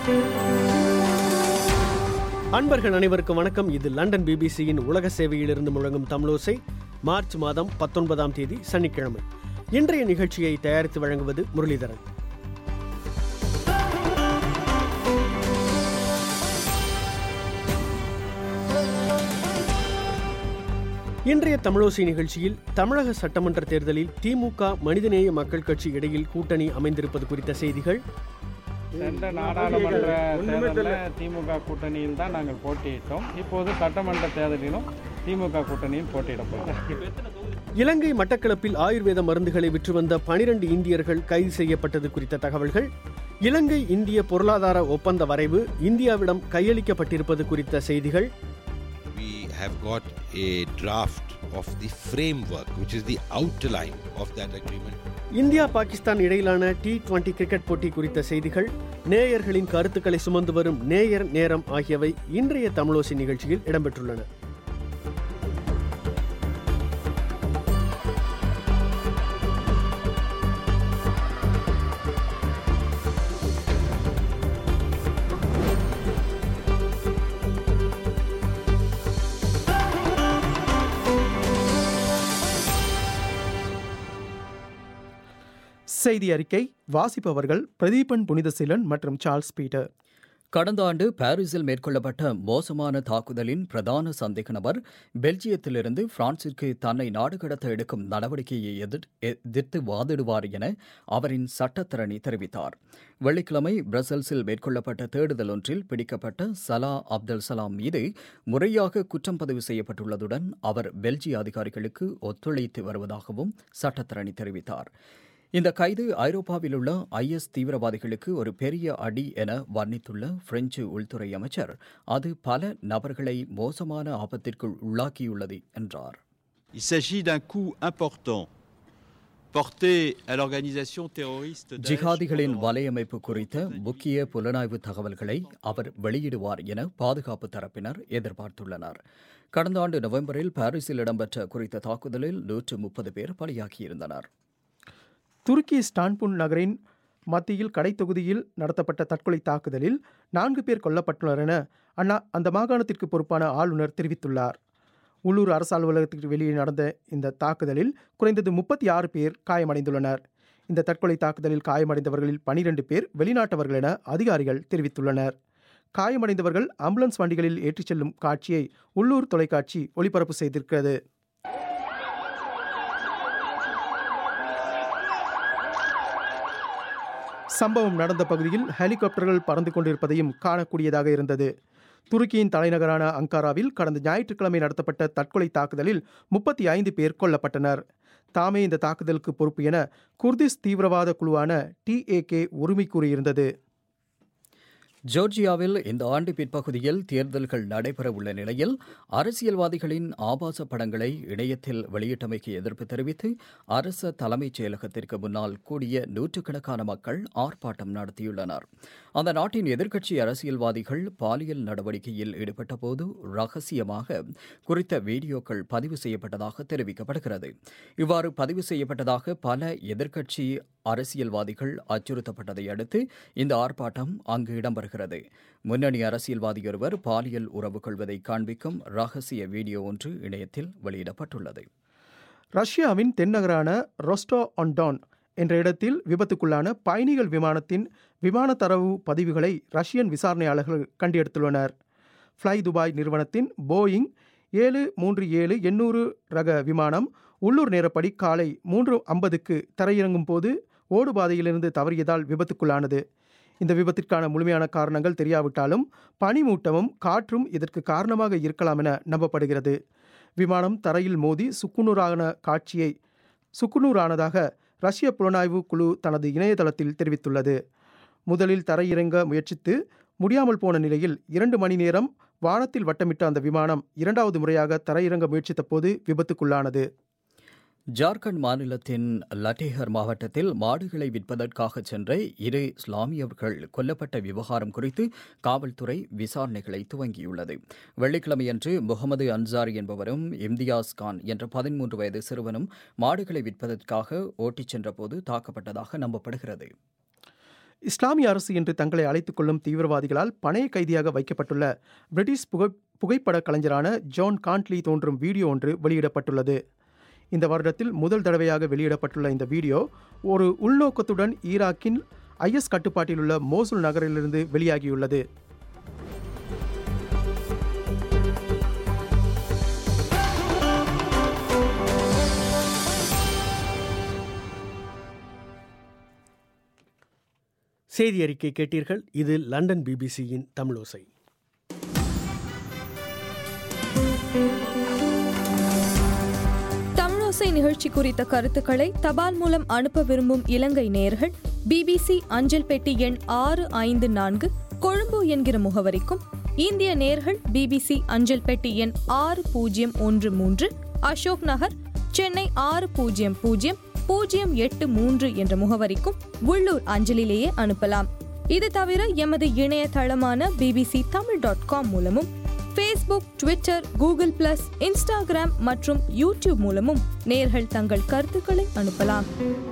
அன்பர்கள் அனைவருக்கும் வணக்கம் இது லண்டன் பிபிசியின் உலக சேவையிலிருந்து முழங்கும் தமிழோசை மார்ச் மாதம் பத்தொன்பதாம் தேதி சனிக்கிழமை இன்றைய நிகழ்ச்சியை தயாரித்து வழங்குவது முரளிதரன் இன்றைய தமிழோசை நிகழ்ச்சியில் தமிழக சட்டமன்ற தேர்தலில் திமுக மனிதநேய மக்கள் கட்சி இடையில் கூட்டணி அமைந்திருப்பது குறித்த செய்திகள் சென்ற நாடாளுமன்ற தேர்தலில் திமுக கூட்டணியில் தான் நாங்கள் போட்டியிட்டோம் இப்போது சட்டமன்ற தேர்தலிலும் திமுக கூட்டணியில் போட்டியிட போகிறோம் இலங்கை மட்டக்களப்பில் ஆயுர்வேத மருந்துகளை விற்று வந்த பனிரெண்டு இந்தியர்கள் கைது செய்யப்பட்டது குறித்த தகவல்கள் இலங்கை இந்திய பொருளாதார ஒப்பந்த வரைவு இந்தியாவிடம் கையளிக்கப்பட்டிருப்பது குறித்த செய்திகள் we have got a draft of the framework, which is the outline of that agreement. India Pakistan இடையிலான டி டுவெண்டி கிரிக்கெட் போட்டி குறித்த செய்திகள் நேயர்களின் கருத்துக்களை சுமந்து வரும் நேயர் நேரம் ஆகியவை இன்றைய தமிழோசி நிகழ்ச்சியில் இடம்பெற்றுள்ளன செய்தி அறிக்கை வாசிப்பவர்கள் பிரதீபன் புனிதசீலன் மற்றும் சார்ல்ஸ் பீட்டர் கடந்த ஆண்டு பாரிஸில் மேற்கொள்ளப்பட்ட மோசமான தாக்குதலின் பிரதான சந்தேக நபர் பெல்ஜியத்திலிருந்து பிரான்சிற்கு தன்னை நாடு கடத்த எடுக்கும் நடவடிக்கையை எதிர்- எதிர்த்து வாதிடுவார் என அவரின் சட்டத்தரணி தெரிவித்தார் வெள்ளிக்கிழமை பிரசல்ஸில் மேற்கொள்ளப்பட்ட தேடுதல் ஒன்றில் பிடிக்கப்பட்ட சலா அப்தல் சலாம் மீது முறையாக குற்றம் பதிவு செய்யப்பட்டுள்ளதுடன் அவர் பெல்ஜிய அதிகாரிகளுக்கு ஒத்துழைத்து வருவதாகவும் சட்டத்தரணி தெரிவித்தார் இந்த கைது ஐரோப்பாவில் உள்ள ஐஎஸ் தீவிரவாதிகளுக்கு ஒரு பெரிய அடி என வர்ணித்துள்ள பிரெஞ்சு உள்துறை அமைச்சர் அது பல நபர்களை மோசமான ஆபத்திற்குள் உள்ளாக்கியுள்ளது என்றார் Il s'agit d'un coup important porté à l'organisation terroriste Daesh ஜிஹாதிகளின் en Europe. வலையமைப்பு குறித்த முக்கிய புலனாய்வு தகவல்களை அவர் வெளியிடுவார் என பாதுகாப்பு தரப்பினர் எதிர்பார்த்துள்ளனர் கடந்த ஆண்டு நவம்பரில் பாரிஸில் இடம்பெற்ற குறித்த தாக்குதலில் நூற்று முப்பது பேர் பலியாகியிருந்தனர் துருக்கி ஸ்டான்புன் நகரின் மத்தியில் கடைத்தொகுதியில் நடத்தப்பட்ட தற்கொலை தாக்குதலில் நான்கு பேர் கொல்லப்பட்டுள்ளனர் என அண்ணா அந்த மாகாணத்திற்கு பொறுப்பான ஆளுநர் தெரிவித்துள்ளார் உள்ளூர் அரசு அலுவலகத்திற்கு வெளியே நடந்த இந்த தாக்குதலில் குறைந்தது முப்பத்தி ஆறு பேர் காயமடைந்துள்ளனர் இந்த தற்கொலை தாக்குதலில் காயமடைந்தவர்களில் பனிரெண்டு பேர் வெளிநாட்டவர்கள் என அதிகாரிகள் தெரிவித்துள்ளனர் காயமடைந்தவர்கள் ஆம்புலன்ஸ் வண்டிகளில் ஏற்றிச் செல்லும் காட்சியை உள்ளூர் தொலைக்காட்சி ஒளிபரப்பு செய்திருக்கிறது சம்பவம் நடந்த பகுதியில் ஹெலிகாப்டர்கள் பறந்து கொண்டிருப்பதையும் காணக்கூடியதாக இருந்தது துருக்கியின் தலைநகரான அங்காராவில் கடந்த ஞாயிற்றுக்கிழமை நடத்தப்பட்ட தற்கொலை தாக்குதலில் முப்பத்தி ஐந்து பேர் கொல்லப்பட்டனர் தாமே இந்த தாக்குதலுக்கு பொறுப்பு என குர்திஸ் தீவிரவாத குழுவான டிஏகே உரிமை கூறியிருந்தது ஜோர்ஜியாவில் இந்த ஆண்டு பிற்பகுதியில் தேர்தல்கள் நடைபெறவுள்ள நிலையில் அரசியல்வாதிகளின் ஆபாச படங்களை இணையத்தில் வெளியிட்டமைக்கு எதிர்ப்பு தெரிவித்து அரச தலைமைச் செயலகத்திற்கு முன்னால் கூடிய நூற்றுக்கணக்கான மக்கள் ஆர்ப்பாட்டம் நடத்தியுள்ளனர் அந்த நாட்டின் எதிர்க்கட்சி அரசியல்வாதிகள் பாலியல் நடவடிக்கையில் ஈடுபட்டபோது ரகசியமாக குறித்த வீடியோக்கள் பதிவு செய்யப்பட்டதாக தெரிவிக்கப்படுகிறது இவ்வாறு பதிவு செய்யப்பட்டதாக பல எதிர்க்கட்சி அரசியல்வாதிகள் அச்சுறுத்தப்பட்டதை அடுத்து இந்த ஆர்ப்பாட்டம் அங்கு இடம்பெறுகிறது முன்னணி அரசியல்வாதியொருவர் பாலியல் உறவு கொள்வதை காண்பிக்கும் ரகசிய வீடியோ ஒன்று இணையத்தில் வெளியிடப்பட்டுள்ளது ரஷ்யாவின் தென்னகரான ரொஸ்டோ ஆன் டான் என்ற இடத்தில் விபத்துக்குள்ளான பயணிகள் விமானத்தின் விமான தரவு பதிவுகளை ரஷ்யன் விசாரணையாளர்கள் கண்டெடுத்துள்ளனர் ஃப்ளை துபாய் நிறுவனத்தின் போயிங் ஏழு மூன்று ஏழு எண்ணூறு ரக விமானம் உள்ளூர் நேரப்படி காலை மூன்று ஐம்பதுக்கு தரையிறங்கும் போது ஓடுபாதையிலிருந்து தவறியதால் விபத்துக்குள்ளானது இந்த விபத்திற்கான முழுமையான காரணங்கள் தெரியாவிட்டாலும் பனிமூட்டமும் காற்றும் இதற்கு காரணமாக இருக்கலாம் என நம்பப்படுகிறது விமானம் தரையில் மோதி சுக்குநூறான காட்சியை சுக்குநூறானதாக ரஷ்ய புலனாய்வு குழு தனது இணையதளத்தில் தெரிவித்துள்ளது முதலில் தரையிறங்க முயற்சித்து முடியாமல் போன நிலையில் இரண்டு மணி நேரம் வானத்தில் வட்டமிட்ட அந்த விமானம் இரண்டாவது முறையாக தரையிறங்க முயற்சித்த போது விபத்துக்குள்ளானது ஜார்க்கண்ட் மாநிலத்தின் லட்டேகர் மாவட்டத்தில் மாடுகளை விற்பதற்காக சென்ற இரு இஸ்லாமியர்கள் கொல்லப்பட்ட விவகாரம் குறித்து காவல்துறை விசாரணைகளை துவங்கியுள்ளது வெள்ளிக்கிழமையன்று முகமது அன்சாரி என்பவரும் இம்தியாஸ் கான் என்ற பதிமூன்று வயது சிறுவனும் மாடுகளை விற்பதற்காக ஓட்டிச் சென்றபோது தாக்கப்பட்டதாக நம்பப்படுகிறது இஸ்லாமிய அரசு என்று தங்களை அழைத்துக் கொள்ளும் தீவிரவாதிகளால் பணைய கைதியாக வைக்கப்பட்டுள்ள பிரிட்டிஷ் புகை புகைப்பட கலைஞரான ஜான் கான்ட்லி தோன்றும் வீடியோ ஒன்று வெளியிடப்பட்டுள்ளது இந்த வருடத்தில் முதல் தடவையாக வெளியிடப்பட்டுள்ள இந்த வீடியோ ஒரு உள்நோக்கத்துடன் ஈராக்கின் ஐஎஸ் கட்டுப்பாட்டில் உள்ள மோசுல் நகரிலிருந்து வெளியாகியுள்ளது செய்தி அறிக்கை கேட்டீர்கள் இது லண்டன் பிபிசியின் தமிழோசை தமிழோசை நிகழ்ச்சி குறித்த கருத்துக்களை தபால் மூலம் அனுப்ப விரும்பும் இலங்கை நேயர்கள் பிபிசி அஞ்சல் பெட்டி எண் ஆறு ஐந்து நான்கு கொழும்பு என்கிற முகவரிக்கும் இந்திய நேர்கள் பிபிசி அஞ்சல் பெட்டி எண் ஆறு பூஜ்ஜியம் ஒன்று மூன்று அசோக் நகர் சென்னை ஆறு பூஜ்ஜியம் பூஜ்ஜியம் பூஜ்ஜியம் எட்டு மூன்று என்ற முகவரிக்கும் உள்ளூர் அஞ்சலிலேயே அனுப்பலாம் இது தவிர எமது இணையதளமான பிபிசி தமிழ் டாட் காம் மூலமும் Facebook Twitter Google plus Instagram மற்றும் யூடியூப் மூலமும் நேர்கள் தங்கள் கருத்துக்களை அனுப்பலாம்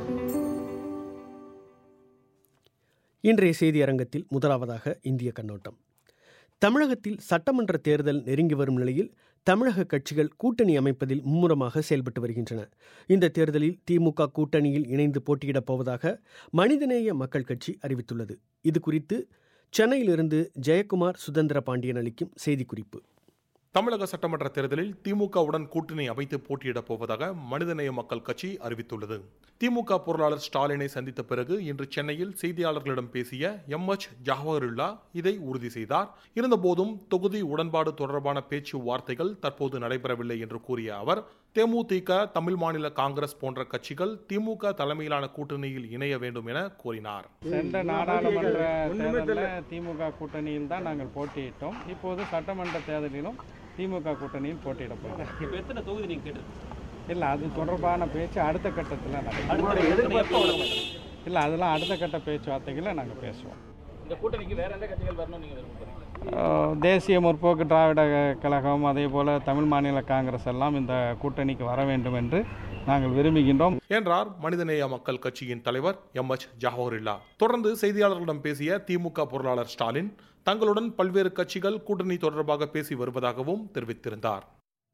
இன்றைய செய்தி அரங்கத்தில் முதலாவதாக இந்திய கண்ணோட்டம் தமிழகத்தில் சட்டமன்ற தேர்தல் நெருங்கி வரும் நிலையில் தமிழக கட்சிகள் கூட்டணி அமைப்பதில் மும்முரமாக செயல்பட்டு வருகின்றன இந்த தேர்தலில் திமுக கூட்டணியில் இணைந்து போட்டியிடப் போவதாக மனிதநேய மக்கள் கட்சி அறிவித்துள்ளது இது குறித்து சென்னையிலிருந்து ஜெயக்குமார் சுதந்திர பாண்டியன் அளிக்கும் செய்திக்குறிப்பு தமிழக சட்டமன்ற தேர்தலில் திமுகவுடன் கூட்டணி அமைத்து போட்டியிடப் போவதாக மனிதநேய மக்கள் கட்சி அறிவித்துள்ளது திமுக பொருளாளர் ஸ்டாலினை சந்தித்த பிறகு இன்று சென்னையில் செய்தியாளர்களிடம் பேசிய எம் எச் ஜவஹருல்லா இதை உறுதி செய்தார் இருந்தபோதும் தொகுதி உடன்பாடு தொடர்பான பேச்சுவார்த்தைகள் தற்போது நடைபெறவில்லை என்று கூறிய அவர் தேமுதிக தமிழ் மாநில காங்கிரஸ் போன்ற கட்சிகள் திமுக தலைமையிலான கூட்டணியில் இணைய வேண்டும் என கூறினார் சென்ற நாடாளுமன்ற தேர்தலில் திமுக கூட்டணியில் தான் நாங்கள் போட்டியிட்டோம் இப்போது சட்டமன்ற தேர்தலிலும் திமுக கூட்டணியில் போட்டியிட போகிறோம் இப்போ எத்தனை தொகுதி நீங்கள் கேட்டு இல்லை அது தொடர்பான பேச்சு அடுத்த கட்டத்தில் நடக்கும் இல்லை அதெல்லாம் அடுத்த கட்ட பேச்சுவார்த்தைகளை நாங்கள் பேசுவோம் இந்த கூட்டணிக்கு வேற எந்த கட்சிகள் வரணும்னு நீங்கள் விரும்புகிறீங்க அஹ், தேசிய முற்போக்கு திராவிட கழகம் அதே போல் தமிழ் மாநில காங்கிரஸ் எல்லாம் இந்த கூட்டணிக்கு வர வேண்டும் என்று நாங்கள் விரும்புகின்றோம் என்றார் மனிதநேய மக்கள் கட்சியின் தலைவர் எம் எச் ஜவஹருல்லா தொடர்ந்து செய்தியாளர்களிடம் பேசிய திமுக பொருளாளர் ஸ்டாலின் தங்களுடன் பல்வேறு கட்சிகள் கூட்டணி தொடர்பாக பேசி வருவதாகவும் தெரிவித்திருந்தார்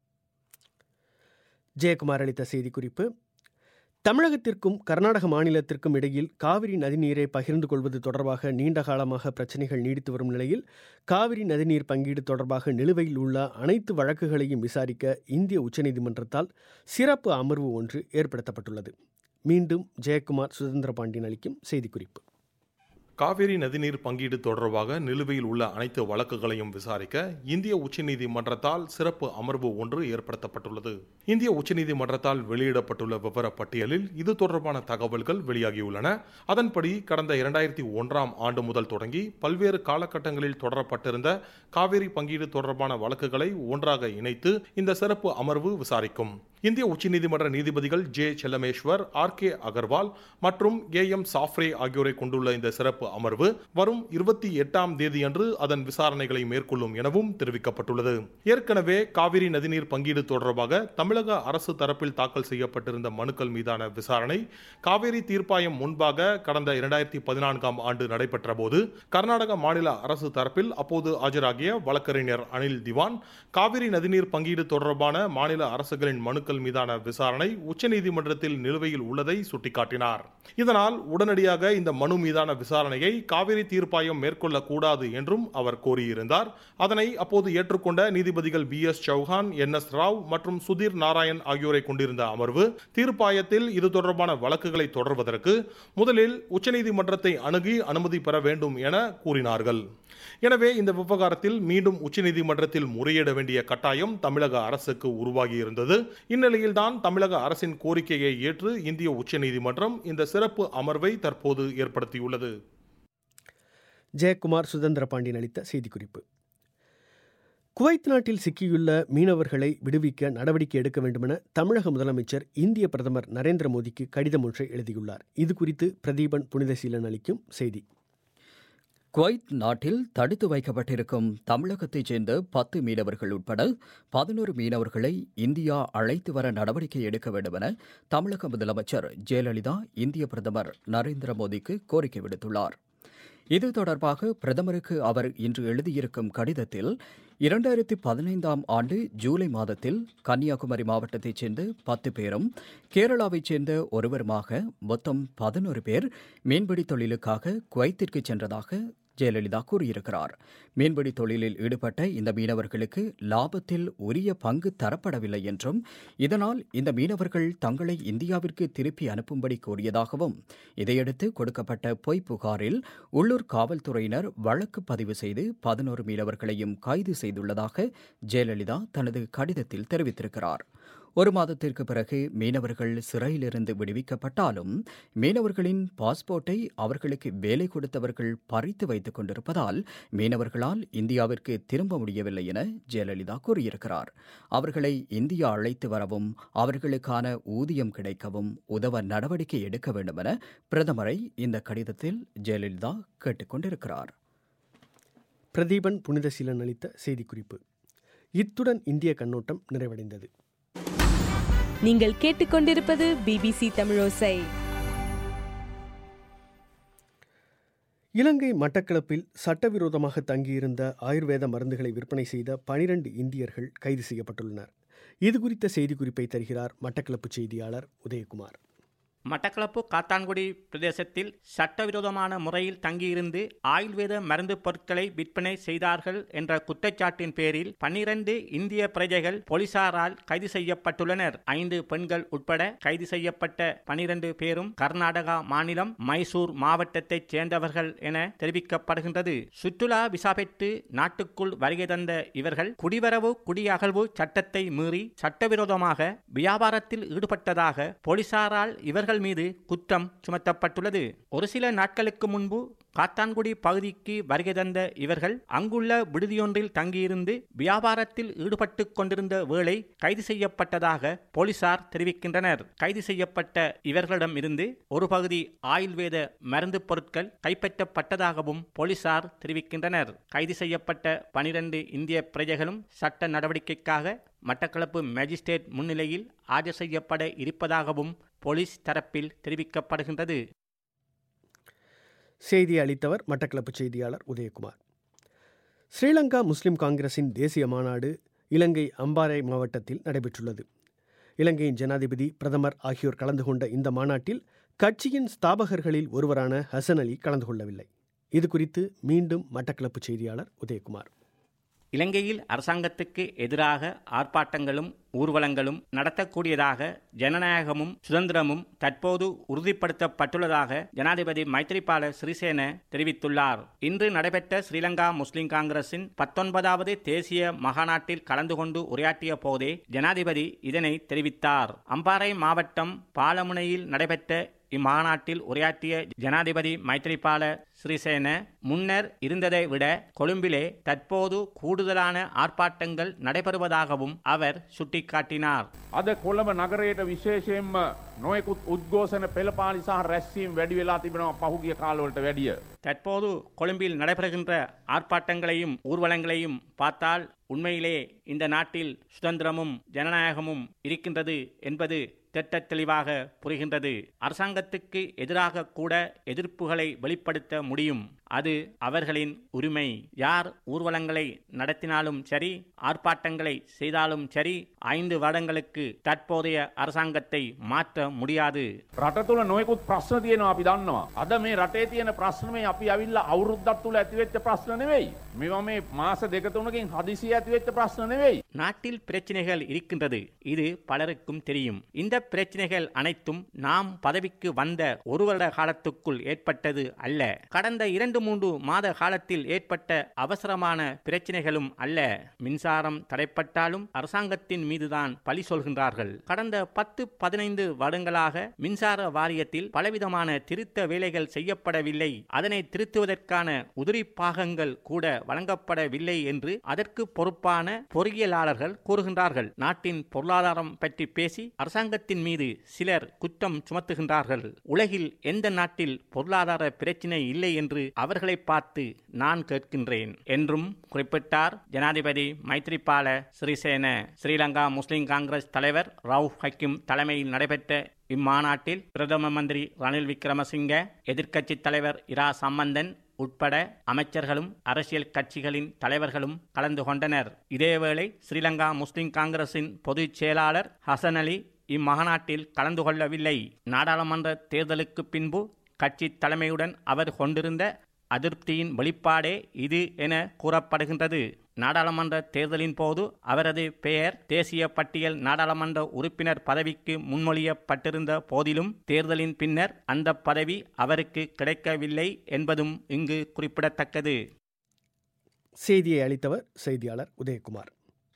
ஜெயக்குமார் அளித்த செய்திக்குறிப்பு தமிழகத்திற்கும் கர்நாடக மாநிலத்திற்கும் இடையில் காவிரி நதிநீரை பகிர்ந்து கொள்வது தொடர்பாக நீண்ட காலமாக பிரச்சனைகள் நீடித்து வரும் நிலையில் காவிரி நதிநீர் பங்கீடு தொடர்பாக நிலுவையில் உள்ள அனைத்து வழக்குகளையும் விசாரிக்க இந்திய உச்சநீதிமன்றத்தால் சிறப்பு அமர்வு ஒன்று ஏற்படுத்தப்பட்டுள்ளது மீண்டும் ஜெயக்குமார் சுதந்திர பாண்டியன் அளிக்கும் செய்திக்குறிப்பு காவிரி நதிநீர் பங்கீடு தொடர்பாக நிலுவையில் உள்ள அனைத்து வழக்குகளையும் விசாரிக்க இந்திய உச்சநீதிமன்றத்தால் சிறப்பு அமர்வு ஒன்று ஏற்படுத்தப்பட்டுள்ளது இந்திய உச்சநீதிமன்றத்தால் வெளியிடப்பட்டுள்ள விவர பட்டியலில் இது தொடர்பான தகவல்கள் வெளியாகியுள்ளன அதன்படி கடந்த இரண்டாயிரத்தி ஒன்றாம் ஆண்டு முதல் தொடங்கி பல்வேறு காலகட்டங்களில் தொடரப்பட்டிருந்த காவிரி பங்கீடு தொடர்பான வழக்குகளை ஒன்றாக இணைத்து இந்த சிறப்பு அமர்வு விசாரிக்கும் இந்திய உச்சநீதிமன்ற நீதிபதிகள் J Chelameswar R K Agarwal மற்றும் ஏ எம் சாஃப்ரே ஆகியோரை கொண்டுள்ள இந்த சிறப்பு அமர்வு வரும் இருபத்தி எட்டாம் தேதியன்று அதன் விசாரணைகளை மேற்கொள்ளும் எனவும் தெரிவிக்கப்பட்டுள்ளது ஏற்கனவே காவிரி நதிநீர் பங்கீடு தொடர்பாக தமிழக அரசு தரப்பில் தாக்கல் செய்யப்பட்டிருந்த மனுக்கள் மீதான விசாரணை காவிரி தீர்ப்பாயம் முன்பாக கடந்த இரண்டாயிரத்தி பதினான்காம் ஆண்டு நடைபெற்ற போது கர்நாடக மாநில அரசு தரப்பில் அப்போது ஆஜராகிய வழக்கறிஞர் அனில் திவான் காவிரி நதிநீர் பங்கீடு தொடர்பான மாநில அரசுகளின் மனுக்கள் மீதான விசாரணை உச்சநீதிமன்றத்தில் நிலுவையில் உள்ளதை சுட்டிக்காட்டினார் இதனால் உடனடியாக இந்த மனு மீதான விசாரணையை காவிரி தீர்ப்பாயம் மேற்கொள்ளக்கூடாது என்றும் அவர் கோரியிருந்தார் அதனை அப்போது ஏற்றுக்கொண்ட நீதிபதிகள் B S Chauhan N S Rao மற்றும் சுதீர் நாராயண் ஆகியோரை கொண்டிருந்த அமர்வு தீர்ப்பாயத்தில் இது தொடர்பான வழக்குகளை தொடர்வதற்கு முதலில் உச்சநீதிமன்றத்தை அணுகி அனுமதி பெற வேண்டும் என கூறினார்கள் எனவே இந்த விவகாரத்தில் மீண்டும் உச்சநீதிமன்றத்தில் முறையிட வேண்டிய கட்டாயம் தமிழக அரசுக்கு உருவாகியிருந்தது இந்நிலையில்தான் தமிழக அரசின் கோரிக்கையை ஏற்று இந்திய உச்சநீதிமன்றம் இந்த சிறப்பு அமர்வை தற்போது ஏற்படுத்தியுள்ளது ஜெயக்குமார் சுதந்திர பாண்டியன் அளித்த செய்திக்குறிப்பு குவைத் நாட்டில் சிக்கியுள்ள மீனவர்களை விடுவிக்க நடவடிக்கை எடுக்க வேண்டுமென தமிழக முதலமைச்சர் இந்திய பிரதமர் நரேந்திர மோடிக்கு கடிதம் ஒன்றை எழுதியுள்ளார் இது குறித்து பிரதீபன் புனிதசீலன் அளிக்கும் செய்தி குவைத் நாட்டில் தடுத்து வைக்கப்பட்டிருக்கும் தமிழகத்தைச் சேர்ந்த பத்து மீனவர்கள் உட்பட பதினோரு மீனவர்களை இந்தியா அழைத்து வர நடவடிக்கை எடுக்க வேண்டும் என தமிழக முதலமைச்சர் ஜெயலலிதா இந்திய பிரதமர் நரேந்திர மோடிக்கு கோரிக்கை விடுத்துள்ளார் இது தொடர்பாக பிரதமருக்கு அவர் இன்று எழுதியிருக்கும் கடிதத்தில் இரண்டாயிரத்தி பதினைந்தாம் ஆண்டு ஜூலை மாதத்தில் கன்னியாகுமரி மாவட்டத்தைச் சேர்ந்த பத்து பேரும் கேரளாவைச் சேர்ந்த ஒருவருமாக மொத்தம் பதினோரு பேர் மீன்பிடி தொழிலுக்காக குவைத்திற்கு சென்றதாக ஜெயலலிதா கூறியிருக்கிறார் மீன்பிடி தொழிலில் ஈடுபட்ட இந்த மீனவர்களுக்கு லாபத்தில் உரிய பங்கு தரப்படவில்லை என்றும் இதனால் இந்த மீனவர்கள் தங்களை இந்தியாவிற்கு திருப்பி அனுப்பும்படி கோரியதாகவும் இதையடுத்து கொடுக்கப்பட்ட பொய் புகாரில் உள்ளூர் காவல்துறையினர் வழக்கு பதிவு செய்து பதினோரு மீனவர்களையும் கைது செய்துள்ளதாக ஜெயலலிதா தனது கடிதத்தில் தெரிவித்திருக்கிறார் ஒரு மாதத்திற்கு பிறகு மீனவர்கள் சிறையிலிருந்து விடுவிக்கப்பட்டாலும் மீனவர்களின் பாஸ்போர்ட்டை அவர்களுக்கு வேலை கொடுத்தவர்கள் பறித்து வைத்துக் கொண்டிருப்பதால் மீனவர்களால் இந்தியாவிற்கு திரும்ப முடியவில்லை என ஜெயலலிதா கூறியிருக்கிறார் அவர்களை இந்தியா அழைத்து வரவும் அவர்களுக்கான ஊதியம் கிடைக்கவும் உதவ நடவடிக்கை எடுக்க வேண்டும் என பிரதமரை இந்த கடிதத்தில் ஜெயலலிதா கேட்டுக்கொண்டிருக்கிறார் பிரதீபன் புனிதசீலன் அளித்த செய்திக்குறிப்பு இத்துடன் இந்திய கண்ணோட்டம் நிறைவடைந்தது நீங்கள் கேட்டுக்கொண்டிருப்பது பிபிசி தமிழோசை இலங்கை மட்டக்களப்பில் சட்டவிரோதமாக தங்கியிருந்த ஆயுர்வேத மருந்துகளை விற்பனை செய்த பனிரெண்டு இந்தியர்கள் கைது செய்யப்பட்டுள்ளனர் இது குறித்த செய்திக்குறிப்பை தருகிறார் மட்டக்களப்பு செய்தியாளர் உதயகுமார் மட்டக்களப்பு காத்தான்குடி பிரதேசத்தில் சட்டவிரோதமான முறையில் தங்கியிருந்து ஆயுர்வேத மருந்து பொருட்களை விற்பனை செய்தார்கள் என்ற குற்றச்சாட்டின் பேரில் பன்னிரண்டு இந்திய பிரஜைகள் போலீசாரால் கைது செய்யப்பட்டுள்ளனர் ஐந்து பெண்கள் உட்பட கைது செய்யப்பட்ட பனிரெண்டு பேரும் கர்நாடகா மாநிலம் மைசூர் மாவட்டத்தைச் சேர்ந்தவர்கள் என தெரிவிக்கப்படுகின்றது சுற்றுலா விசா பெற்று நாட்டுக்குள் வருகை தந்த இவர்கள் குடிவரவு குடியகழ்வு சட்டத்தை மீறி சட்டவிரோதமாக வியாபாரத்தில் ஈடுபட்டதாக போலீசாரால் இவர்கள் இவர்கள் மீது குற்றம் சுமத்தப்பட்டுள்ளது ஒரு சில நாட்களுக்கு முன்பு காத்தான்குடி பகுதிக்கு வருகை தந்த இவர்கள் அங்குள்ள விடுதியொன்றில் தங்கியிருந்து வியாபாரத்தில் ஈடுபட்டு கொண்டிருந்த வேளை கைது செய்யப்பட்டதாக போலீசார் தெரிவிக்கின்றனர் கைது செய்யப்பட்ட இவர்களிடம் இருந்து ஒரு பகுதி ஆயுர்வேத மருந்து பொருட்கள் கைப்பற்றப்பட்டதாகவும் போலீசார் தெரிவிக்கின்றனர் கைது செய்யப்பட்ட பனிரெண்டு இந்திய பிரஜைகளும் சட்ட நடவடிக்கைக்காக மட்டக்களப்பு மேஜிஸ்ட்ரேட் முன்னிலையில் ஆஜர் செய்யப்பட இருப்பதாகவும் போலீஸ் தரப்பில் தெரிவிக்கப்படுகின்றது செய்தி அளித்தவர் மட்டக்களப்பு செய்தியாளர் உதயகுமார் ஸ்ரீலங்கா முஸ்லிம் காங்கிரசின் தேசிய மாநாடு இலங்கை அம்பாறை மாவட்டத்தில் நடைபெற்றுள்ளது இலங்கையின் ஜனாதிபதி பிரதமர் ஆகியோர் கலந்து கொண்ட இந்த மாநாட்டில் கட்சியின் ஸ்தாபகர்களில் ஒருவரான ஹசன் அலி கலந்து கொள்ளவில்லை இது குறித்து மீண்டும் மட்டக்களப்பு செய்தியாளர் உதயகுமார் இலங்கையில் அரசாங்கத்துக்கு எதிராக ஆர்ப்பாட்டங்களும் ஊர்வலங்களும் நடத்தக்கூடியதாக ஜனநாயகமும் சுதந்திரமும் தற்போது உறுதிப்படுத்தப்பட்டுள்ளதாக ஜனாதிபதி மைத்ரிபால சிறிசேன தெரிவித்துள்ளார் இன்று நடைபெற்ற ஸ்ரீலங்கா முஸ்லிம் காங்கிரசின் பத்தொன்பதாவது தேசிய மகாநாட்டில் கலந்து கொண்டு உரையாற்றிய போதே ஜனாதிபதி இதனை தெரிவித்தார் அம்பாறை மாவட்டம் பாலமுனையில் நடைபெற்ற இம்மாநாட்டில் உரையாற்றிய ஜனாதிபதி மைத்ரிபால சிறிசேன முன்னர் இருந்ததை விட கொழும்பிலே தற்போது கூடுதலான ஆர்ப்பாட்டங்கள் நடைபெறுவதாகவும் அவர் சுட்டிக்காட்டினார் අද කොළඹ නගරයට විශේෂයෙන්ම නොයෙකුත් උද්ගෝසන පෙළපාලි සහ රැස්වීම් වැඩි වෙලා තිබෙනවා පහුගිය කාලවලට වැඩිය. தற்போது கொழும்பில் நடைபெறுகின்ற ஆர்ப்பாட்டங்களையும் ஊர்வலங்களையும் பார்த்தால் உண்மையிலே இந்த நாட்டில் சுதந்திரமும் ஜனநாயகமும் இருக்கின்றது என்பது திட்ட தெளிவாக புரிகின்றது அரசாங்கத்துக்கு எதிராக கூட எதிர்ப்புகளை வெளிப்படுத்த முடியும் அது அவர்களின் உரிமை யார் ஊர்வலங்களை நடத்தினாலும் சரி ஆர்ப்பாட்டங்களை செய்தாலும் சரி ஐந்து வருடங்களுக்கு தற்போதைய அரசாங்கத்தை மாற்ற முடியாது රට තුළ නොයකුත් ප්‍රශ්න තියෙනවා අපි දන්නවා. අද මේ රටේ තියෙන ප්‍රශ්නමේ අපි අවිල්ල අවුරුද්දක් තුළ ඇතිවෙච්ච ප්‍රශ්න නෙවෙයි. මෙවා මේ මාස දෙක තුනකින් හදිසි ඇතිවෙච්ච ප්‍රශ්න නෙවෙයි. நாட்டில் பிரச்சனைகள் இருக்கின்றது இது பலருக்கும் தெரியும் இந்த பிரச்சனைகள் அனைத்தும் நாம் பதவிக்கு வந்த ஒரு வருட காலத்துக்குள் ஏற்பட்டது அல்ல கடந்த இரண்டு மூன்று மாத காலத்தில் ஏற்பட்ட அவசரமான பிரச்சனைகளும் அல்ல மின்சாரம் தடைப்பட்டாலும் அரசாங்கத்தின் மீதுதான் பழி சொல்கின்றார்கள் கடந்த பத்து பதினைந்து வருடங்களாக மின்சார வாரியத்தில் பலவிதமான திருத்த வேலைகள் செய்யப்படவில்லை அதனை திருத்துவதற்கான உதிரி பாகங்கள் கூட வழங்கப்படவில்லை என்று அதற்கு பொறுப்பான பொறியியலாளர்கள் கூறுகின்றார்கள் நாட்டின் பொருளாதாரம் பற்றி பேசி அரசாங்கத்தின் மீது சிலர் குற்றம் சுமத்துகின்றார்கள் உலகில் எந்த நாட்டில் பொருளாதார பிரச்சினை இல்லை என்று அவர்களை பார்த்து நான் கேட்கின்றேன் என்றும் குறிப்பிட்டார் ஜனாதிபதி மைத்ரிபால சிறிசேன ஸ்ரீலங்கா முஸ்லிம் காங்கிரஸ் தலைவர் ரவுப் ஹக்கிம் தலைமையில் நடைபெற்ற இம்மாநாட்டில் பிரதம மந்திரி ரணில் விக்ரமசிங்க எதிர்க்கட்சித் தலைவர் இரா சம்பந்தன் உட்பட அமைச்சர்களும் அரசியல் கட்சிகளின் தலைவர்களும் கலந்து கொண்டனர் இதேவேளை ஸ்ரீலங்கா முஸ்லிம் காங்கிரசின் பொதுச் செயலாளர் ஹசன் அலி இம்மகநாட்டில் கலந்து கொள்ளவில்லை நாடாளுமன்ற தேர்தலுக்கு பின்பு கட்சி தலைமையுடன் அவர் கொண்டிருந்த அதிருப்தியின் வெளிப்பாடே இது என கூறப்படுகின்றது நாடாளுமன்ற தேர்தலின் போது அவரது பெயர் தேசிய பட்டியல் நாடாளுமன்ற உறுப்பினர் பதவிக்கு முன்மொழியப்பட்டிருந்த போதிலும் தேர்தலின் பின்னர் அந்த பதவி அவருக்கு கிடைக்கவில்லை என்பதும் இங்கு குறிப்பிடத்தக்கது செய்தியை அளித்தவர் செய்தியாளர் உதயகுமார்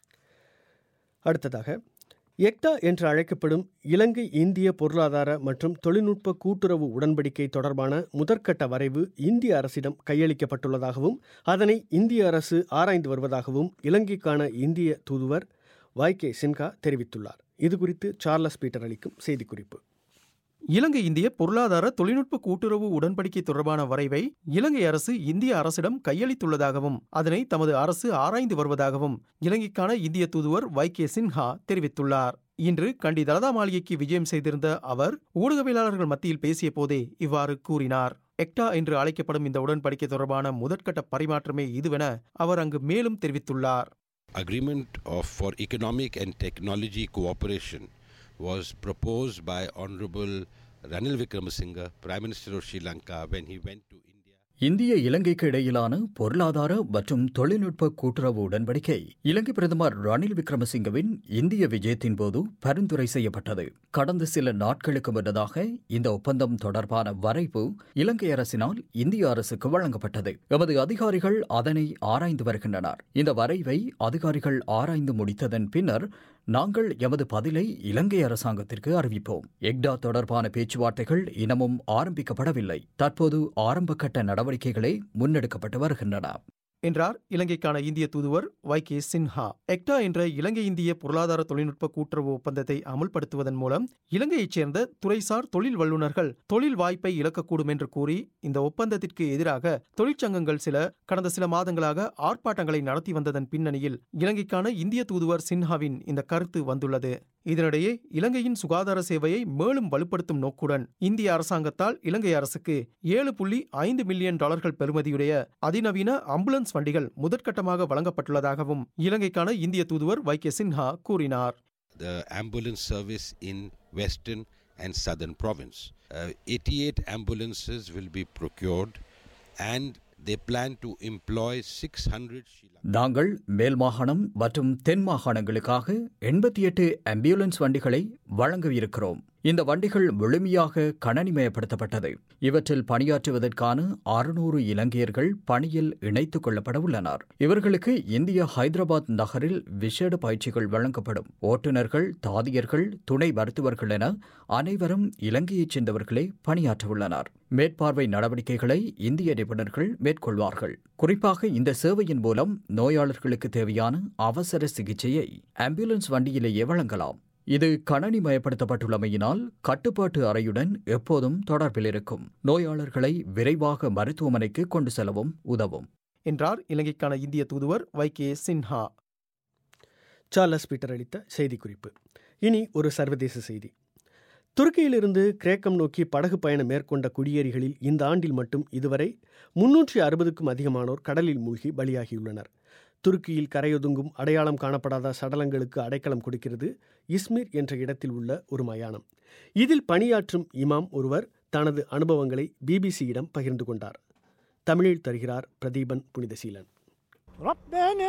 அடுத்ததாக எக்டா என்று அழைக்கப்படும் இலங்கை இந்திய பொருளாதார மற்றும் தொழில்நுட்ப கூட்டுறவு உடன்படிக்கை தொடர்பான முதற்கட்ட வரைவு இந்திய அரசிடம் கையளிக்கப்பட்டுள்ளதாகவும் அதனை இந்திய அரசு ஆராய்ந்து வருவதாகவும் இலங்கைக்கான இந்திய தூதுவர் வாய் கே சின்ஹா தெரிவித்துள்ளார் இதுகுறித்து சார்லஸ் பீட்டர் அளிக்கும் செய்திக்குறிப்பு இலங்கை இந்திய பொருளாதார தொழில்நுட்ப கூட்டுறவு உடன்படிக்கை தொடர்பான வரைவை இலங்கை அரசு இந்திய அரசிடம் கையளித்துள்ளதாகவும் அதனை தமது அரசு ஆராய்ந்து வருவதாகவும் இலங்கைக்கான இந்திய தூதுவர் வை கே சின்ஹா தெரிவித்துள்ளார் இன்று கண்டி தலதா மாளிகைக்கு விஜயம் செய்திருந்த அவர் ஊடகவியலாளர்கள் மத்தியில் பேசிய போதே இவ்வாறு கூறினார் எக்டா என்று அழைக்கப்படும் இந்த உடன்படிக்கை தொடர்பான முதற்கட்ட பரிமாற்றமே இதுவென அவர் அங்கு மேலும் தெரிவித்துள்ளார் Agreement of for economic and technology cooperation was proposed by Honorable Ranil Wickremesinghe, Prime Minister of Sri Lanka, when he went to இந்திய இலங்கைக்கு இடையிலான பொருளாதார மற்றும் தொழில்நுட்ப கூட்டுறவு உடன்படிக்கை இலங்கை பிரதமர் ரணில் விக்ரமசிங்கவின் இந்திய விஜயத்தின் போது பரிந்துரை செய்யப்பட்டது கடந்த சில நாட்களுக்கு முன்னதாக இந்த ஒப்பந்தம் தொடர்பான வரைவு இலங்கை அரசினால் இந்திய அரசுக்கு வழங்கப்பட்டது எமது அதிகாரிகள் அதனை ஆராய்ந்து வருகின்றனர் இந்த வரைவை அதிகாரிகள் ஆராய்ந்து முடித்ததன் பின்னர் நாங்கள் எமது பதிலை இலங்கை அரசாங்கத்திற்கு அறிவிப்போம் எக்டா தொடர்பான பேச்சுவார்த்தைகள் இன்னமும் ஆரம்பிக்கப்படவில்லை தற்போது ஆரம்பகட்ட நடவடிக்கைகளே முன்னெடுக்கப்பட்டு வருகின்றன என்றார் இலங்கைக்கான இந்திய தூதுவர் வை கே சின்ஹா எக்டா என்ற இலங்கை இந்திய பொருளாதார தொழில்நுட்ப கூட்டுறவு ஒப்பந்தத்தை அமுல்படுத்துவதன் மூலம் இலங்கையைச் சேர்ந்த துறைசார் தொழில் வல்லுநர்கள் தொழில் வாய்ப்பை இழக்கக்கூடும் என்று கூறி இந்த ஒப்பந்தத்திற்கு எதிராக தொழிற்சங்கங்கள் சில கடந்த சில மாதங்களாக ஆர்ப்பாட்டங்களை நடத்தி வந்ததன் பின்னணியில் இலங்கைக்கான இந்திய தூதுவர் சின்ஹாவின் இந்த கருத்து வந்துள்ளது இதனிடையே இலங்கையின் சுகாதார சேவையை மேலும் வலுப்படுத்தும் நோக்குடன் இந்திய அரசாங்கத்தால் இலங்கை அரசுக்கு ஏழு புள்ளி ஐந்து மில்லியன் டாலர்கள் பெறுமதியுடைய அதிநவீன அம்புலன்ஸ் வண்டிகள் முதற்கட்டமாக வழங்கப்பட்டுள்ளதாகவும் இலங்கைக்கான இந்திய தூதுவர் வை கே சின்ஹா கூறினார் the ambulance service in western and southern province. Uh, 88 ambulances will be procured and they plan to employ 600 நாங்கள் மேல் மாகாணம் மற்றும் தென் மாகாணங்களுக்காக எண்பத்தி எட்டு ஆம்புலன்ஸ் வண்டிகளை வழங்கவிருக்கிறோம் இந்த வண்டிகள் முழுமையாக கணனிமயப்படுத்தப்பட்டது இவற்றில் பணியாற்றுவதற்கான அறுநூறு இலங்கையர்கள் பணியில் இணைத்துக் கொள்ளப்பட உள்ளனர் இவர்களுக்கு இந்திய ஹைதராபாத் நகரில் விசேட பயிற்சிகள் வழங்கப்படும் ஓட்டுநர்கள் தாதியர்கள் துணை மருத்துவர்கள் என அனைவரும் இலங்கையைச் சேர்ந்தவர்களே பணியாற்ற உள்ளனர் மேற்பார்வை நடவடிக்கைகளை இந்திய நிபுணர்கள் மேற்கொள்வார்கள் குறிப்பாக இந்த சேவையின் மூலம் நோயாளர்களுக்கு தேவையான அவசர சிகிச்சையை ஆம்புலன்ஸ் வண்டியிலேயே வழங்கலாம் இது கணனிமயப்படுத்தப்பட்டுள்ளமையினால் கட்டுப்பாட்டு அறையுடன் எப்போதும் தொடர்பில் இருக்கும் நோயாளர்களை விரைவாக மருத்துவமனைக்கு கொண்டு செல்லவும் உதவும் என்றார் இலங்கைக்கான இந்திய தூதுவர் வை கே சின்ஹா சார்லஸ் பீட்டர் அளித்த செய்திக்குறிப்பு இனி ஒரு சர்வதேச செய்தி துருக்கியிலிருந்து கிரேக்கம் நோக்கி படகு பயணம் மேற்கொண்ட குடியேறிகளில் இந்த ஆண்டில் மட்டும் இதுவரை முன்னூற்றி அறுபதுக்கும் அதிகமானோர் கடலில் மூழ்கி பலியாகியுள்ளனர் துருக்கியில் கரையொதுங்கும் அடையாளம் காணப்படாத சடலங்களுக்கு அடைக்கலம் கொடுக்கிறது இஸ்மிர் என்ற இடத்தில் உள்ள ஒரு மயானம் இதில் பணியாற்றும் இமாம் ஒருவர் தனது அனுபவங்களை பிபிசியிடம் பகிர்ந்து கொண்டார் தமிழில் தருகிறார் பிரதீபன் புனிதசீலன் ربنا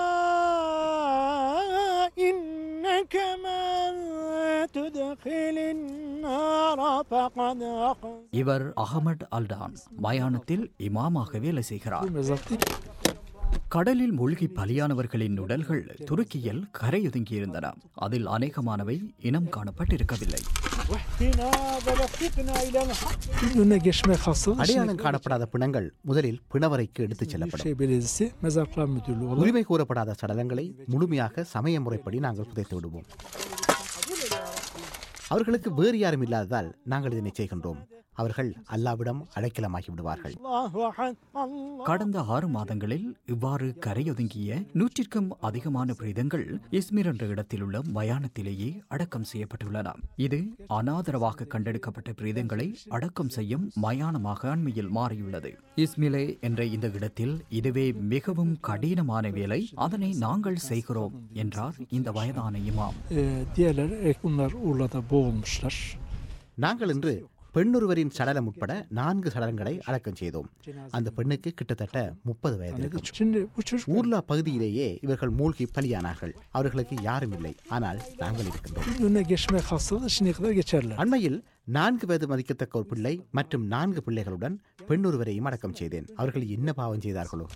إنك من تدخل النار فقد أخذ இவர் அகமட் அல்டான் மயானத்தில் இமாமாக வேலை செய்கிறார் கடலில் மூழ்கி பலியானவர்களின் உடல்கள் துருக்கியில் கரையொதுங்கியிருந்தன அதில் அநேகமானவை இனம் காணப்பட்டிருக்கவில்லை واحكنا ولفقنا إلى الحق بدون geçme خاصة அடையாளம் காணப்படாத பிணங்கள் முதலில் பிணவரைக்கு எடுத்துச் செல்லப்படும் şey belediyesi mezarlıklar müdürlüğü olarak உரிமை கூறப்படாத சடலங்களை முழுமையாக சமய முறைப்படி நாங்கள் புதைத்து விடுவோம் அவர்களுக்கு வேறு யாரும் இல்லாததால் நாங்கள் இதனை செய்கின்றோம் அவர்கள் அல்லாவிடம் அடைக்கலமாகி விடுவார்கள் الله أحد الله கடந்த ஆறு மாதங்களில் இவ்வாறு கரையொதுங்கிய நூற்றிற்கும் அதிகமான பிரேதங்கள் இஸ்மிர் என்ற இடத்தில் உள்ள மயானத்திலேயே அடக்கம் செய்யப்பட்டுள்ளன இது அனாதரவாக கண்டெடுக்கப்பட்ட பிரேதங்களை அடக்கம் செய்யும் மயானமாக அண்மையில் மாறியுள்ளது இஸ்மிலே என்ற இந்த இடத்தில் இதுவே மிகவும் கடினமான வேலை அதனை நாங்கள் செய்கிறோம் என்றார் இந்த வயதான இமாம் Ee, diğerleri ek bunlar Urla'da boğulmuşlar. நாங்கள் இன்று பெண்ணொருவரின் சடலம் உட்பட நான்கு சடலங்களை அடக்கம் செய்தோம் அந்த பெண்ணுக்கு கிட்டத்தட்ட முப்பது வயது இருக்கும் Şimdi bu çocuk ஊர்லா பகுதியிலேயே இவர்கள் மூழ்கி பலியானார்கள் அவர்களுக்கு யாரும் இல்லை ஆனால் நாங்கள் இருக்கின்றோம் önüne geçmek hastalığı şimdiye kadar geçerler. அண்மையில் நான்கு வயது மதிக்கத்தக்க ஒரு பிள்ளை மற்றும் நான்கு பிள்ளைகளுடன் பெண்ணொருவரையும் அடக்கம் செய்தேன் அவர்கள் என்ன பாவம் செய்தார்களோ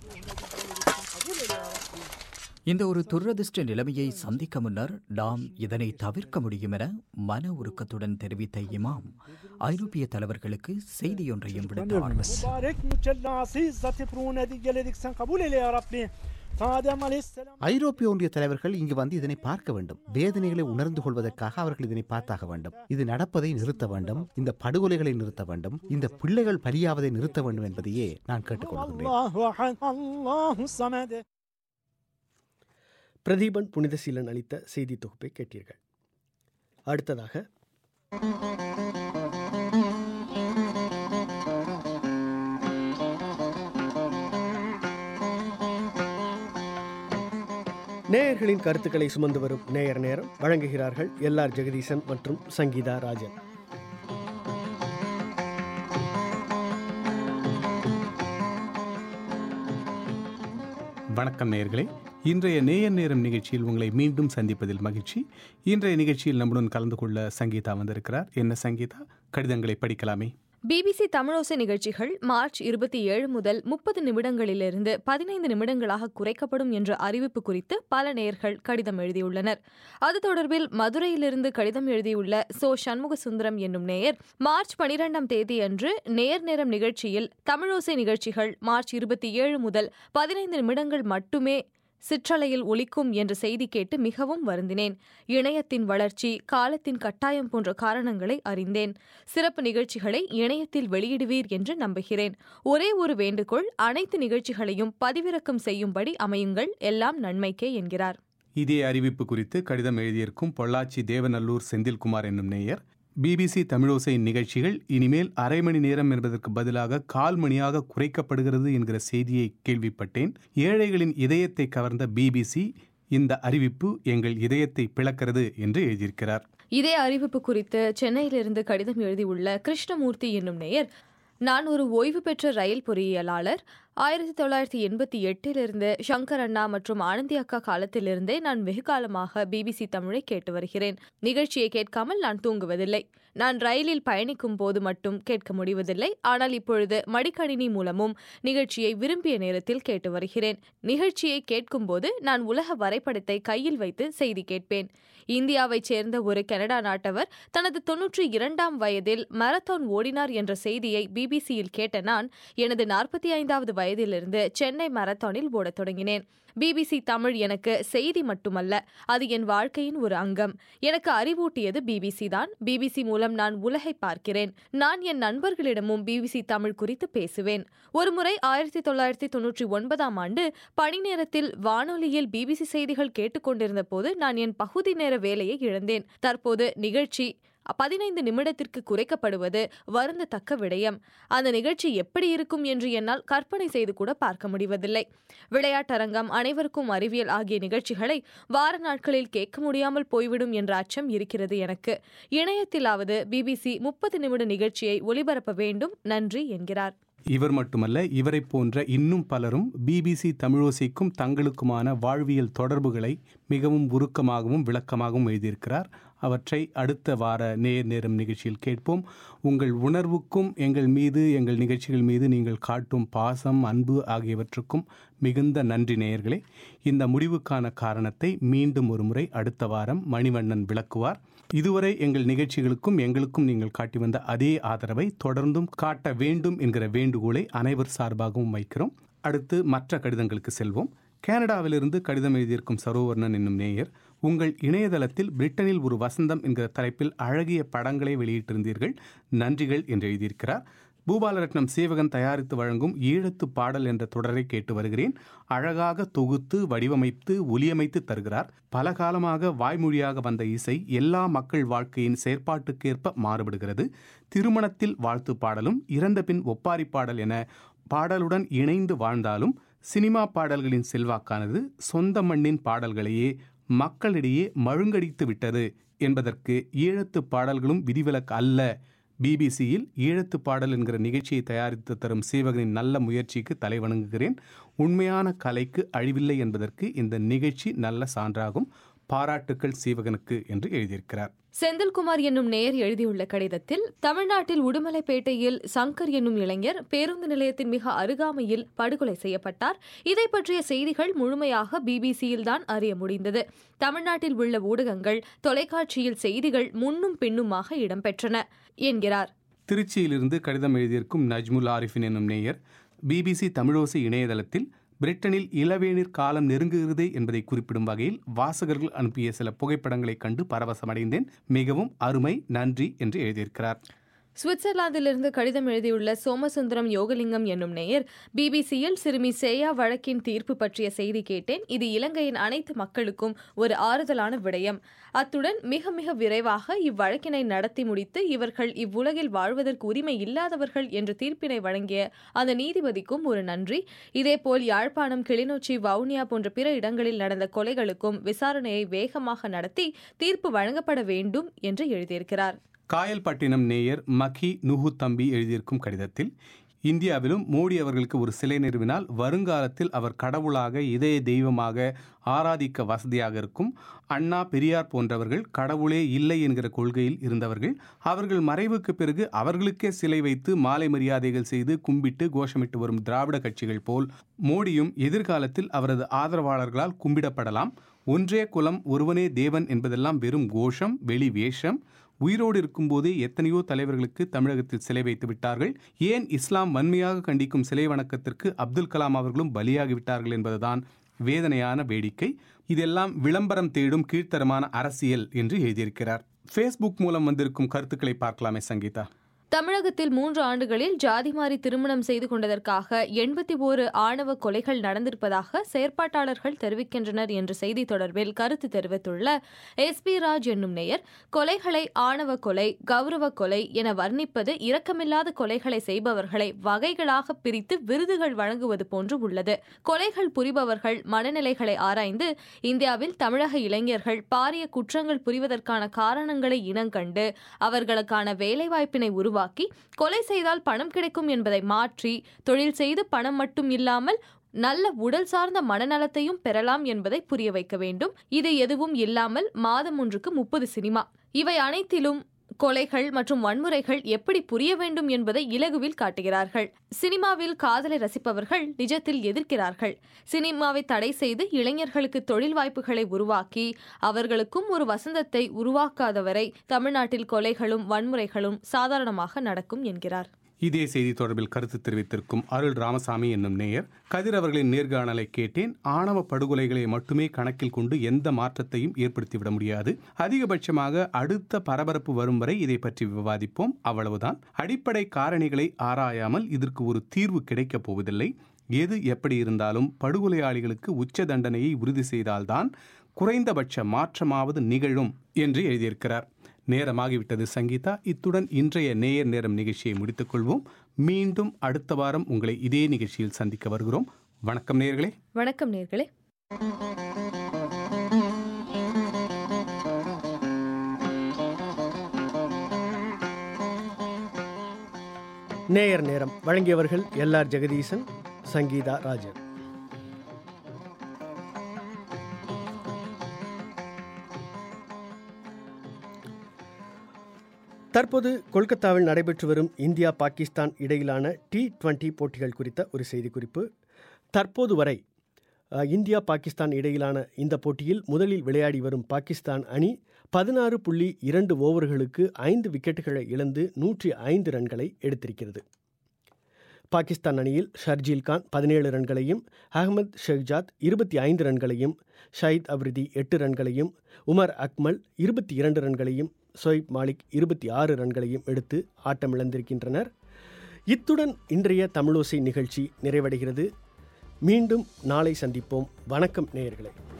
இந்த ஒரு துரதிர்ஷ்ட நிலைமையை சந்திக்க முன்னர் நாம் இதனை தவிர்க்க முடியும் என மன உருக்கத்துடன் தெரிவித்த இமாம் ஐரோப்பிய தலைவர்களுக்கு செய்தியொன்றையும் விடுத்தார் Mübarek mücella aziz zat-ı prunedi geledik sen kabul eyle ya Rabbi. Ta Adem aleyhisselam ஐரோப்பிய ஒன்றிய தலைவர்கள் இங்கு வந்து இதனை பார்க்க வேண்டும் வேதனைகளை உணர்ந்து கொள்வதற்காக அவர்கள் இதனை பார்த்தாக வேண்டும் இது நடப்பதை நிறுத்த வேண்டும் இந்த படுகொலைகளை நிறுத்த வேண்டும் இந்த பிள்ளைகள் பலியாவதை நிறுத்த வேண்டும் என்பதையே நான் கேட்டுக்கொள்கின்றேன் Allahu ahad Allahu samed. Pratheepan Punithaseelan அளித்த செய்தி தொகுப்பை கேட்டீர்கள் அடுத்ததாக நேயர்களின் கருத்துக்களை சுமந்து வரும் நேயர் நேரம் வழங்குகிறார்கள் எல்ஆர் ஜெகதீசன் மற்றும் சங்கீதா ராஜன் வணக்கம் நேயர்களே இன்றைய நேயர் நேரம் நிகழ்ச்சியில் உங்களை மீண்டும் சந்திப்பதில் மகிழ்ச்சி இன்றைய நிகழ்ச்சியில் நம்முடன் கலந்து கொள்ள சங்கீதா வந்திருக்கிறார் என்ன சங்கீதா கடிதங்களை படிக்கலாமே பிபிசி தமிழோசை நிகழ்ச்சிகள் மார்ச் இருபத்தி ஏழு முதல் முப்பது நிமிடங்களிலிருந்து பதினைந்து நிமிடங்களாக குறைக்கப்படும் என்ற அறிவிப்பு குறித்து பல நேயர்கள் கடிதம் எழுதியுள்ளனர் அது தொடர்பில் மதுரையிலிருந்து கடிதம் எழுதியுள்ள சோ சண்முக சுந்தரம் என்னும் நேயர் மார்ச் பனிரெண்டாம் தேதி அன்று நேர் நேரம் நிகழ்ச்சியில் தமிழோசை நிகழ்ச்சிகள் மார்ச் இருபத்தி ஏழு முதல் பதினைந்து நிமிடங்கள் மட்டுமே சிற்றலையில் ஒலிக்கும் என்ற செய்தி கேட்டு மிகவும் வருந்தினேன் இணையத்தின் வளர்ச்சி காலத்தின் கட்டாயம் போன்ற காரணங்களை அறிந்தேன் சிறப்பு நிகழ்ச்சிகளை இணையத்தில் வெளியிடுவீர் என்று நம்புகிறேன் ஒரே ஒரு வேண்டுகோள் அனைத்து நிகழ்ச்சிகளையும் பதிவிறக்கம் செய்யும்படி அமையுங்கள் எல்லாம் நன்மைக்கே என்கிறார் இதே அறிவிப்பு குறித்து கடிதம் எழுதியிருக்கும் பொள்ளாச்சி தேவநல்லூர் செந்தில்குமார் என்னும் நேயர் பிபிசி தமிழோசை நிகழ்ச்சிகள் இனிமேல் அரை மணி நேரம் என்பதற்கு பதிலாக கால் மணியாக குறைக்கப்படுகிறது என்கிற செய்தியை கேள்விப்பட்டேன் ஏழைகளின் இதயத்தை கவர்ந்த பிபிசி இந்த அறிவிப்பு எங்கள் இதயத்தை பிளக்கிறது என்று எழுதியிருக்கிறார் இதே அறிவிப்பு குறித்து சென்னையிலிருந்து கடிதம் எழுதியுள்ள கிருஷ்ணமூர்த்தி என்னும் நேயர் நான் ஒரு ஓய்வு பெற்ற ரயில் பொறியியலாளர் ஆயிரத்தி தொள்ளாயிரத்தி எண்பத்தி எட்டிலிருந்து சங்கர் அண்ணா மற்றும் ஆனந்தி அக்கா காலத்திலிருந்தே நான் வெகு காலமாக பிபிசி தமிழை கேட்டு வருகிறேன் நிகழ்ச்சியை கேட்காமல் நான் தூங்குவதில்லை நான் ரயிலில் பயணிக்கும் போது மட்டும் கேட்க முடிவதில்லை ஆனால் இப்பொழுது மடிக்கணினி மூலமும் நிகழ்ச்சியை விரும்பிய நேரத்தில் கேட்டு வருகிறேன் நிகழ்ச்சியை கேட்கும்போது நான் உலக வரைபடத்தை கையில் வைத்து செய்தி கேட்பேன் இந்தியாவைச் சேர்ந்த ஒரு கனடா நாட்டவர் தனது தொன்னூற்றி இரண்டாம் வயதில் மாரத்தான் ஓடினார் என்ற செய்தியை பிபிசியில் கேட்ட நான் எனது நாற்பத்தி ஐந்தாவது வயதிலிருந்து சென்னை மாரத்தானில் ஓடத் தொடங்கினேன் பிபிசி தமிழ் எனக்கு செய்தி மட்டுமல்ல அது என் வாழ்க்கையின் ஒரு அங்கம் எனக்கு அறிவூட்டியது பிபிசி தான் பிபிசி மூலம் நான் உலகை பார்க்கிறேன் நான் என் நண்பர்களிடமும் பிபிசி தமிழ் குறித்து பேசுவேன் ஒருமுறை ஆயிரத்தி தொள்ளாயிரத்தி தொன்னூற்றி ஒன்பதாம் ஆண்டு பணி நேரத்தில் வானொலியில் பிபிசி செய்திகள் கேட்டுக்கொண்டிருந்த போது நான் என் பகுதி நேர வேலையை இழந்தேன் தற்போது நிகழ்ச்சி பதினைந்து நிமிடத்திற்கு குறைக்கப்படுவது வருந்தத்தக்க விடயம் அந்த நிகழ்ச்சி எப்படி இருக்கும் என்று என்னால் கற்பனை செய்து கூட பார்க்க முடிவதில்லை விளையாட்டரங்கம் அனைவருக்கும் அறிவியல் ஆகிய நிகழ்ச்சிகளை வார நாட்களில் கேட்க முடியாமல் போய்விடும் என்ற அச்சம் இருக்கிறது எனக்கு இணையத்திலாவது பிபிசி முப்பது நிமிட நிகழ்ச்சியை ஒளிபரப்ப வேண்டும் நன்றி என்கிறார் இவர் மட்டுமல்ல இவரைப் போன்ற இன்னும் பலரும் பிபிசி தமிழோசைக்கும் தங்களுக்குமான வாழ்வியல் தொடர்புகளை மிகவும் உருக்கமாகவும் விளக்கமாகவும் எழுதியிருக்கிறார் அவற்றை அடுத்த வார நேர் நேரம் நிகழ்ச்சியில் கேட்போம் உங்கள் உணர்வுக்கும் எங்கள் மீது எங்கள் நிகழ்ச்சிகள் மீது நீங்கள் காட்டும் பாசம் அன்பு ஆகியவற்றுக்கும் மிகுந்த நன்றி நேயர்களே இந்த முடிவுக்கான காரணத்தை மீண்டும் ஒரு முறை அடுத்த வாரம் மணிவண்ணன் விளக்குவார் இதுவரை எங்கள் நிகழ்ச்சிகளுக்கும் எங்களுக்கும் நீங்கள் காட்டி வந்த அதே ஆதரவை தொடர்ந்தும் காட்ட வேண்டும் என்கிற வேண்டுகோளை அனைவர் சார்பாகவும் வைக்கிறோம் அடுத்து மற்ற கடிதங்களுக்கு செல்வோம் கனடாவிலிருந்து கடிதம் எழுதியிருக்கும் சரோவர்ணன் என்னும் நேயர் உங்கள் இணையதளத்தில் பிரிட்டனில் ஒரு வசந்தம் என்கிற தலைப்பில் அழகிய படங்களை வெளியிட்டிருந்தீர்கள் நன்றிகள் என்று எழுதியிருக்கிறார் பூபாலரட்னம் சேவகன் தயாரித்து வழங்கும் ஈழத்து பாடல் என்ற தொடரை கேட்டு வருகிறேன் அழகாக தொகுத்து வடிவமைத்து ஒலியமைத்து தருகிறார் பல காலமாக வாய்மொழியாக வந்த இசை எல்லா மக்கள் வாழ்க்கையின் செயற்பாட்டுக்கேற்ப மாறுபடுகிறது திருமணத்தில் வாழ்த்து பாடலும் இறந்த பின் ஒப்பாரி பாடல் என பாடலுடன் இணைந்து வாழ்ந்தாலும் சினிமா பாடல்களின் செல்வாக்கானது சொந்த மண்ணின் பாடல்களையே மக்களிடையே மழுங்கடித்து விட்டது என்பதற்கு ஈழத்து பாடல்களும் விதிவிலக்கு அல்ல பிபிசியில் ஈழத்து பாடல் என்கிற நிகழ்ச்சியை தயாரித்து தரும் சேவகனின் நல்ல முயற்சிக்கு தலைவணங்குகிறேன் உண்மையான கலைக்கு அழிவில்லை என்பதற்கு இந்த நிகழ்ச்சி நல்ல சான்றாகும் பாராட்டுக்கள் சீவகனுக்கு என்று எழுதியிருக்கிறார் செந்தில்குமார் என்னும் நேயர் எழுதியுள்ள கடிதத்தில் தமிழ்நாட்டில் உடுமலைப்பேட்டையில் சங்கர் என்னும் இளைஞர் பேருந்து நிலையத்தின் மிக அருகாமையில் படுகொலை செய்யப்பட்டார் இதை பற்றிய செய்திகள் முழுமையாக பிபிசியில் தான் அறிய முடிந்தது தமிழ்நாட்டில் உள்ள ஊடகங்கள் தொலைக்காட்சியில் செய்திகள் முன்னும் பின்னுமாக இடம்பெற்றன என்கிறார் திருச்சியிலிருந்து கடிதம் எழுதியிருக்கும் நஜ்முல் ஆரிஃபின் என்னும் நேயர் பிபிசி தமிழோசை இணையதளத்தில் பிரிட்டனில் இளவேநீர் காலம் நெருங்குகிறது என்பதை குறிப்பிடும் வகையில் வாசகர்கள் அனுப்பிய சில புகைப்படங்களை கண்டு பரவசமடைந்தேன் மிகவும் அருமை நன்றி என்று எழுதியிருக்கிறார் சுவிட்சர்லாந்திலிருந்து கடிதம் எழுதியுள்ள சோமசுந்தரம் யோகலிங்கம் என்னும் நேயர் பிபிசியில் சிறுமி சேயா வழக்கின் தீர்ப்பு பற்றிய செய்தி கேட்டேன் இது இலங்கையின் அனைத்து மக்களுக்கும் ஒரு ஆறுதலான விடயம் அத்துடன் மிக மிக விரைவாக இவ்வழக்கினை நடத்தி முடித்து இவர்கள் இவ்வுலகில் வாழ்வதற்கு உரிமை இல்லாதவர்கள் என்று தீர்ப்பினை வழங்கிய அந்த நீதிபதிக்கும் ஒரு நன்றி இதேபோல் யாழ்ப்பாணம் கிளிநொச்சி வவுனியா போன்ற பிற இடங்களில் நடந்த கொலைகளுக்கும் விசாரணையை வேகமாக நடத்தி தீர்ப்பு வழங்கப்பட வேண்டும் என்று எழுதியிருக்கிறார் காயல்பட்டினம் நேயர் மகி நுஹு தம்பி எழுதியிருக்கும் கடிதத்தில் இந்தியாவிலும் மோடி அவர்களுக்கு ஒரு சிலை நிறுவினால் வருங்காலத்தில் அவர் கடவுளாக இதய தெய்வமாக ஆராதிக்க வசதியாக இருக்கும் அண்ணா பெரியார் போன்றவர்கள் கடவுளே இல்லை என்கிற கொள்கையில் இருந்தவர்கள் அவர்கள் மறைவுக்கு பிறகு அவர்களுக்கே சிலை வைத்து மாலை மரியாதைகள் செய்து கும்பிட்டு கோஷமிட்டு வரும் திராவிட கட்சிகள் போல் மோடியும் எதிர்காலத்தில் அவரது ஆதரவாளர்களால் கும்பிடப்படலாம் ஒன்றே குலம் ஒருவனே தேவன் என்பதெல்லாம் வெறும் கோஷம் வெளி வேஷம் உயிரோடு இருக்கும்போதே எத்தனையோ தலைவர்களுக்கு தமிழகத்தில் சிலை வைத்து விட்டார்கள் ஏன் இஸ்லாம் வன்மையாக கண்டிக்கும் சிலை வணக்கத்திற்கு அப்துல் கலாம் அவர்களும் பலியாகி விட்டார்கள் என்பதுதான் வேதனையான வேடிக்கை இதெல்லாம் விளம்பரம் தேடும் கீழ்த்தரமான அரசியல் என்று எழுதியிருக்கிறார் ஃபேஸ்புக் மூலம் வந்திருக்கும் கருத்துக்களை பார்க்கலாமே சங்கீதா தமிழகத்தில் மூன்று ஆண்டுகளில் ஜாதி மாறி திருமணம் செய்து கொண்டதற்காக எண்பத்தி ஓரு ஆணவ கொலைகள் நடந்திருப்பதாக செயற்பாட்டாளர்கள் தெரிவிக்கின்றனர் என்ற செய்தி தொடர்பில் கருத்து தெரிவித்துள்ள எஸ் பி ராஜ் என்னும் நேயர் கொலைகளை ஆணவ கொலை கௌரவ கொலை என வர்ணிப்பது இரக்கமில்லாத கொலைகளை செய்பவர்களை வகைகளாக பிரித்து விருதுகள் வழங்குவது போன்று உள்ளது கொலைகள் புரிபவர்கள் மனநிலைகளை ஆராய்ந்து இந்தியாவில் தமிழக இளைஞர்கள் பாரிய குற்றங்கள் புரிவதற்கான காரணங்களை இனங்கண்டு அவர்களுக்கான வேலைவாய்ப்பினை உருவாக்கி உருவாக்கி கொலை செய்தால் பணம் கிடைக்கும் என்பதை மாற்றி தொழில் செய்து பணம் மட்டும் இல்லாமல் நல்ல உடல் சார்ந்த மனநலத்தையும் பெறலாம் என்பதை புரிய வைக்க வேண்டும் இது எதுவும் இல்லாமல் மாதம் ஒன்றுக்கு முப்பது சினிமா இவை அனைத்திலும் கொலைகள் மற்றும் வன்முறைகள் எப்படி புரிய வேண்டும் என்பதை இலகுவில் காட்டுகிறார்கள் சினிமாவில் காதலை ரசிப்பவர்கள் நிஜத்தில் எதிர்க்கிறார்கள் சினிமாவை தடை செய்து இளைஞர்களுக்கு தொழில் வாய்ப்புகளை உருவாக்கி அவர்களுக்கும் ஒரு வசந்தத்தை உருவாக்காதவரை தமிழ்நாட்டில் கொலைகளும் வன்முறைகளும் சாதாரணமாக நடக்கும் என்கிறார் இதே செய்தி தொடர்பில் கருத்து தெரிவித்திருக்கும் அருள் ராமசாமி என்னும் நேயர் கதிர் அவர்களின் நேர்காணலை கேட்டேன் ஆணவ படுகொலைகளை மட்டுமே கணக்கில் கொண்டு எந்த மாற்றத்தையும் ஏற்படுத்திவிட முடியாது அதிகபட்சமாக அடுத்த பரபரப்பு வரும் வரை இதை பற்றி விவாதிப்போம் அவ்வளவுதான் அடிப்படை காரணிகளை ஆராயாமல் இதற்கு ஒரு தீர்வு கிடைக்கப் போவதில்லை எது எப்படி இருந்தாலும் படுகொலையாளிகளுக்கு உச்ச தண்டனையை உறுதி செய்தால்தான் குறைந்தபட்ச மாற்றமாவது நிகழும் என்று எழுதியிருக்கிறார் நேரமாகிவிட்டது சங்கீதா இத்துடன் இன்றைய நேயர் நேரம் நிகழ்ச்சியை முடித்துக் கொள்வோம் மீண்டும் அடுத்த வாரம் உங்களை இதே நிகழ்ச்சியில் சந்திக்க வருகிறோம் வணக்கம் நேயர்களே வணக்கம் நேர்களே நேயர் நேரம் வழங்கியவர்கள் எல் ஆர் ஜெகதீசன் சங்கீதா ராஜன் தற்போது கொல்கத்தாவில் நடைபெற்று வரும் இந்தியா பாகிஸ்தான் இடையிலான டி டுவெண்டி போட்டிகள் குறித்த ஒரு செய்திக்குறிப்பு தற்போது வரை அஹ், இந்தியா பாகிஸ்தான் இடையிலான இந்த போட்டியில் முதலில் விளையாடி வரும் பாகிஸ்தான் அணி பதினாறு புள்ளி இரண்டு ஓவர்களுக்கு ஐந்து விக்கெட்டுகளை இழந்து நூற்றி ஐந்து ரன்களை எடுத்திருக்கிறது பாகிஸ்தான் அணியில் ஷர்ஜீல் கான் பதினேழு ரன்களையும் அகமது ஷெஹ்ஜாத் இருபத்தி ஐந்து ரன்களையும் ஷஹீத் அப்ரிதி எட்டு ரன்களையும் உமர் அக்மல் இருபத்தி இரண்டு ரன்களையும் சொய்ப் மாலிக் இருபத்தி ஆறு ரன்களையும் எடுத்து ஆட்டமிழந்திருக்கின்றனர் இத்துடன் இன்றைய தமிழோசை நிகழ்ச்சி நிறைவடைகிறது மீண்டும் நாளை சந்திப்போம் வணக்கம் நேயர்களே